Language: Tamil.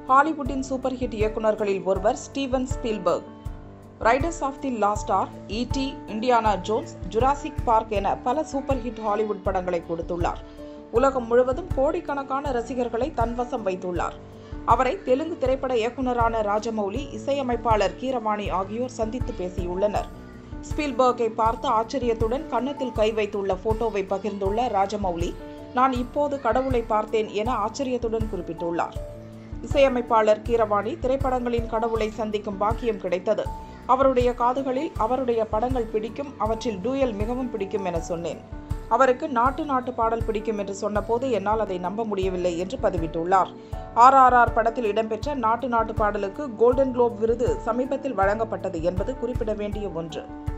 ஹாலிவுட்டின் சூப்பர் ஹிட் இயக்குநர்களில் ஒருவர் Steven Spielberg Raiders of the Lost Ark ET Indiana Jones Jurassic Park என பல சூப்பர் ஹிட் ஹாலிவுட் படங்களை கொடுத்துள்ளார் உலகம் முழுவதும் கோடிக்கணக்கான ரசிகர்களை தன்வசம் வைத்துள்ளார் அவரை தெலுங்கு திரைப்பட இயக்குனரான ராஜமௌலி இசையமைப்பாளர் கீரவாணி ஆகியோர் சந்தித்து பேசியுள்ளனர் ஸ்பீல்பர்க்கை பார்த்து ஆச்சரியத்துடன் கன்னத்தில் கை வைத்துள்ள போட்டோவை பகிர்ந்துள்ள ராஜமௌலி நான் இப்போது கடவுளை பார்த்தேன் என ஆச்சரியத்துடன் குறிப்பிட்டுள்ளார் இசையமைப்பாளர் கீரவாணி திரைப்படங்களின் கடவுளை சந்திக்கும் பாக்கியம் கிடைத்தது அவருடைய காதுகளில் அவருடைய படங்கள் பிடிக்கும் அவற்றில் டூயல் மிகவும் பிடிக்கும் என சொன்னேன் அவருக்கு நாட்டு நாட்டு பாடல் பிடிக்கும் என்று சொன்னபோது என்னால் அதை நம்ப முடியவில்லை என்று பதிவிட்டுள்ளார் ஆர்ஆர்ஆர் படத்தில் இடம்பெற்ற நாட்டு நாட்டு பாடலுக்கு கோல்டன் குளோப் விருது சமீபத்தில் வழங்கப்பட்டது என்பது குறிப்பிட வேண்டிய ஒன்று